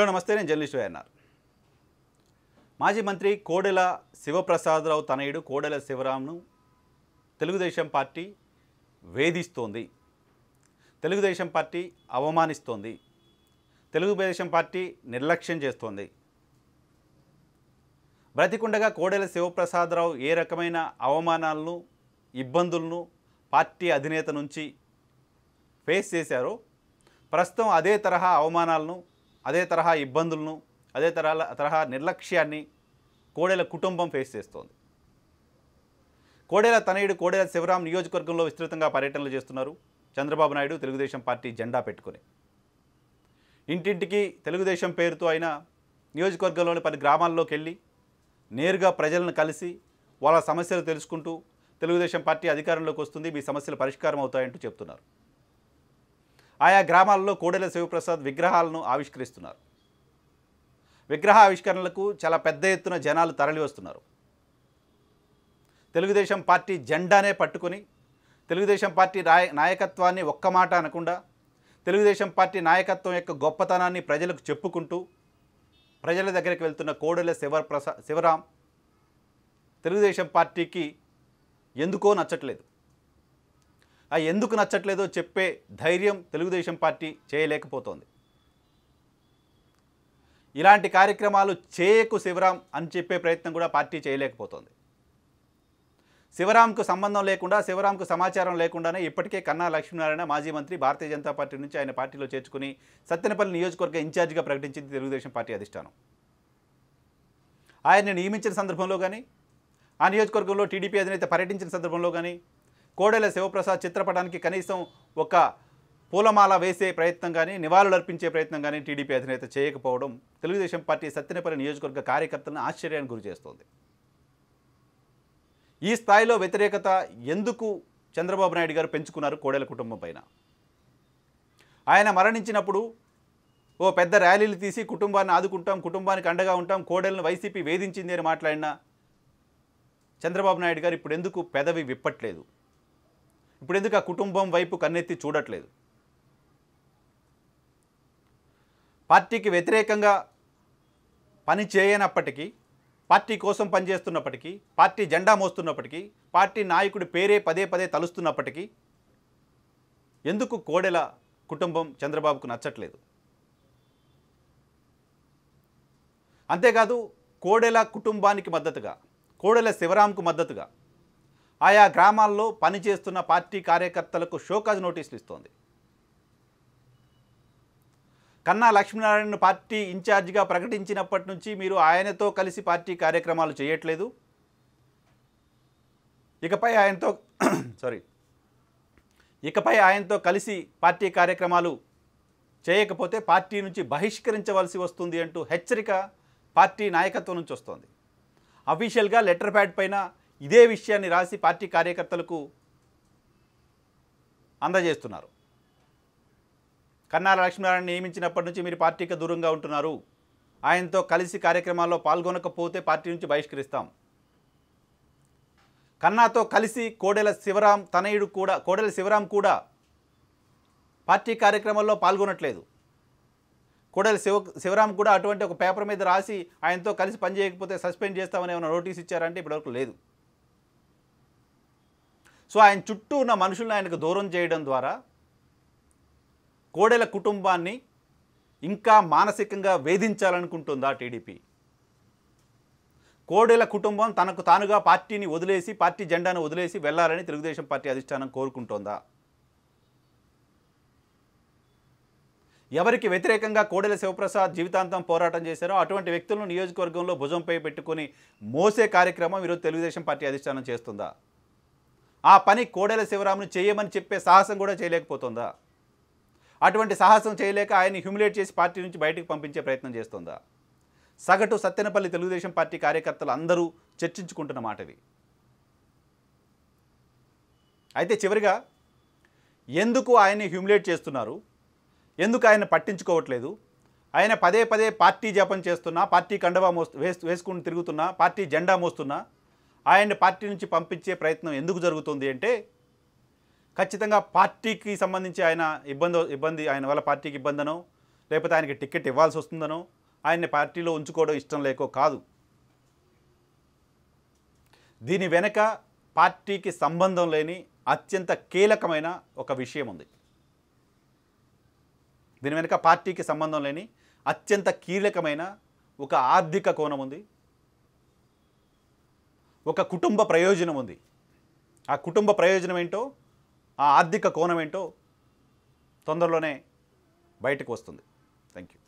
hello నమస్తే నేను journalist YNR మాజీ మంత్రి కోడెల శివప్రసాదరావు తనయుడు కోడెల శివరాంను తెలుగుదేశం పార్టీ వేధిస్తోంది తెలుగుదేశం పార్టీ అవమానిస్తోంది తెలుగుదేశం పార్టీ నిర్లక్ష్యం చేస్తోంది బ్రతికుండగా కోడెల శివప్రసాదరావు ఏ రకమైన అవమానాలను ఇబ్బందులను పార్టీ అధినేత నుంచి ఫేస్ చేశారో ప్రస్తుతం అదే తరహా అవమానాలను అదే తరహా ఇబ్బందులను అదే తరహా తరహా నిర్లక్ష్యాన్ని కోడెల కుటుంబం ఫేస్ చేస్తోంది కోడెల తనయుడు కోడెల శివరాం నియోజకవర్గంలో విస్తృతంగా పర్యటనలు చేస్తున్నారు చంద్రబాబు నాయుడు తెలుగుదేశం పార్టీ జెండా పెట్టుకుని ఇంటింటికి తెలుగుదేశం పేరుతో ఆయన నియోజకవర్గంలోని పది గ్రామాల్లోకి వెళ్ళి నేరుగా ప్రజలను కలిసి వాళ్ళ సమస్యలు తెలుసుకుంటూ తెలుగుదేశం పార్టీ అధికారంలోకి వస్తుంది మీ సమస్యలు పరిష్కారం అవుతాయంటూ చెప్తున్నారు ఆయా గ్రామాల్లో కోడెల శివప్రసాద్ విగ్రహాలను ఆవిష్కరిస్తున్నారు విగ్రహ ఆవిష్కరణలకు చాలా పెద్ద ఎత్తున జనాలు తరలి వస్తున్నారు తెలుగుదేశం పార్టీ జెండానే పట్టుకొని తెలుగుదేశం పార్టీ రాయ నాయకత్వాన్ని ఒక్క మాట అనకుండా తెలుగుదేశం పార్టీ నాయకత్వం యొక్క గొప్పతనాన్ని ప్రజలకు చెప్పుకుంటూ ప్రజల దగ్గరికి వెళ్తున్న కోడెల శివప్రసా శివరాం తెలుగుదేశం పార్టీకి ఎందుకో నచ్చట్లేదు ఆ ఎందుకు నచ్చట్లేదో చెప్పే ధైర్యం తెలుగుదేశం పార్టీ చేయలేకపోతోంది ఇలాంటి కార్యక్రమాలు చేయకు శివరాం అని చెప్పే ప్రయత్నం కూడా పార్టీ చేయలేకపోతోంది శివరాంకు సంబంధం లేకుండా శివరాంకు సమాచారం లేకుండానే ఇప్పటికే కన్నా లక్ష్మీనారాయణ మాజీ మంత్రి భారతీయ జనతా పార్టీ నుంచి ఆయన పార్టీలో చేర్చుకుని సత్తెనపల్లి నియోజకవర్గ ఇన్ఛార్జిగా ప్రకటించింది తెలుగుదేశం పార్టీ అధిష్టానం ఆయన్ని నియమించిన సందర్భంలో కానీ ఆ నియోజకవర్గంలో టీడీపీ అధినేత పర్యటించిన సందర్భంలో కానీ కోడెల శివప్రసాద్ చిత్రపటానికి కనీసం ఒక పూలమాల వేసే ప్రయత్నం కానీ నివాళులు అర్పించే ప్రయత్నం కానీ టీడీపీ అధినేత చేయకపోవడం తెలుగుదేశం పార్టీ సత్తెనపల్లి నియోజకవర్గ కార్యకర్తలను ఆశ్చర్యానికి గురి చేస్తోంది ఈ స్థాయిలో వ్యతిరేకత ఎందుకు చంద్రబాబు నాయుడు గారు పెంచుకున్నారు కోడెల కుటుంబం పైన ఆయన మరణించినప్పుడు ఓ పెద్ద ర్యాలీలు తీసి కుటుంబాన్ని ఆదుకుంటాం కుటుంబానికి అండగా ఉంటాం కోడెలను వైసీపీ వేధించింది అని మాట్లాడిన చంద్రబాబు నాయుడు గారు ఇప్పుడు ఎందుకు పెదవి విప్పట్లేదు ఇప్పుడు ఎందుకు ఆ కుటుంబం వైపు కన్నెత్తి చూడట్లేదు పార్టీకి వ్యతిరేకంగా పని చేయనప్పటికీ పార్టీ కోసం పనిచేస్తున్నప్పటికీ పార్టీ జెండా మోస్తున్నప్పటికీ పార్టీ నాయకుడి పేరే పదే పదే తలుస్తున్నప్పటికీ ఎందుకు కోడెల కుటుంబం చంద్రబాబుకు నచ్చట్లేదు అంతేకాదు కోడెల కుటుంబానికి మద్దతుగా కోడెల శివరాంకు మద్దతుగా ఆయా గ్రామాల్లో పనిచేస్తున్న పార్టీ కార్యకర్తలకు షోకాజ్ నోటీసులు ఇస్తోంది కన్నా లక్ష్మీనారాయణ పార్టీ ఇన్ఛార్జిగా ప్రకటించినప్పటి నుంచి మీరు ఆయనతో కలిసి పార్టీ కార్యక్రమాలు చేయట్లేదు ఇకపై ఆయనతో సారీ ఇకపై ఆయనతో కలిసి పార్టీ కార్యక్రమాలు చేయకపోతే పార్టీ నుంచి బహిష్కరించవలసి వస్తుంది అంటూ హెచ్చరిక పార్టీ నాయకత్వం నుంచి వస్తోంది అఫీషియల్గా లెటర్ ప్యాడ్ పైన ఇదే విషయాన్ని రాసి పార్టీ కార్యకర్తలకు అందజేస్తున్నారు కన్నాల లక్ష్మీనారాయణ నియమించినప్పటి నుంచి మీరు పార్టీకి దూరంగా ఉంటున్నారు ఆయనతో కలిసి కార్యక్రమాల్లో పాల్గొనకపోతే పార్టీ నుంచి బహిష్కరిస్తాం కన్నాతో కలిసి కోడెల శివరాం తనయుడు కూడా కోడెల శివరాం కూడా పార్టీ కార్యక్రమాల్లో పాల్గొనట్లేదు కోడెల శివ శివరాం కూడా అటువంటి ఒక పేపర్ మీద రాసి ఆయనతో కలిసి పనిచేయకపోతే సస్పెండ్ చేస్తామని ఏమైనా నోటీస్ ఇచ్చారంటే ఇప్పటివరకు లేదు సో ఆయన చుట్టూ ఉన్న మనుషులను ఆయనకు దూరం చేయడం ద్వారా కోడెల కుటుంబాన్ని ఇంకా మానసికంగా వేధించాలనుకుంటుందా టీడీపీ కోడెల కుటుంబం తనకు తానుగా పార్టీని వదిలేసి పార్టీ జెండాను వదిలేసి వెళ్ళాలని తెలుగుదేశం పార్టీ అధిష్టానం కోరుకుంటోందా ఎవరికి వ్యతిరేకంగా కోడెల శివప్రసాద్ జీవితాంతం పోరాటం చేశారో అటువంటి వ్యక్తులను నియోజకవర్గంలో భుజంపై పెట్టుకొని మోసే కార్యక్రమం ఈరోజు తెలుగుదేశం పార్టీ అధిష్టానం చేస్తుందా ఆ పని కోడెల శివరామును చేయమని చెప్పే సాహసం కూడా చేయలేకపోతుందా అటువంటి సాహసం చేయలేక ఆయన్ని హ్యూమిలేట్ చేసి పార్టీ నుంచి బయటకు పంపించే ప్రయత్నం చేస్తుందా సగటు సత్తెనపల్లి తెలుగుదేశం పార్టీ కార్యకర్తలు అందరూ చర్చించుకుంటున్న మాట ఇది అయితే చివరిగా ఎందుకు ఆయన్ని హ్యూమిలేట్ చేస్తున్నారు ఎందుకు ఆయన పట్టించుకోవట్లేదు ఆయన పదే పదే పార్టీ జపం చేస్తున్నా పార్టీ కండవా మోస్తు వేసు వేసుకుని తిరుగుతున్నా పార్టీ జెండా మోస్తున్నా ఆయన్ని పార్టీ నుంచి పంపించే ప్రయత్నం ఎందుకు జరుగుతుంది అంటే ఖచ్చితంగా పార్టీకి సంబంధించి ఆయన ఇబ్బంది ఇబ్బంది ఆయన వల్ల పార్టీకి ఇబ్బందనో లేకపోతే ఆయనకి టికెట్ ఇవ్వాల్సి వస్తుందనో ఆయన్ని పార్టీలో ఉంచుకోవడం ఇష్టం లేకో కాదు దీని వెనక పార్టీకి సంబంధం లేని అత్యంత కీలకమైన ఒక విషయం ఉంది దీని వెనుక పార్టీకి సంబంధం లేని అత్యంత కీలకమైన ఒక ఆర్థిక కోణం ఉంది ఒక కుటుంబ ప్రయోజనం ఉంది ఆ కుటుంబ ప్రయోజనం ఏంటో ఆ ఆర్థిక కోణం ఏంటో తొందరలోనే బయటకు వస్తుంది థ్యాంక్ యూ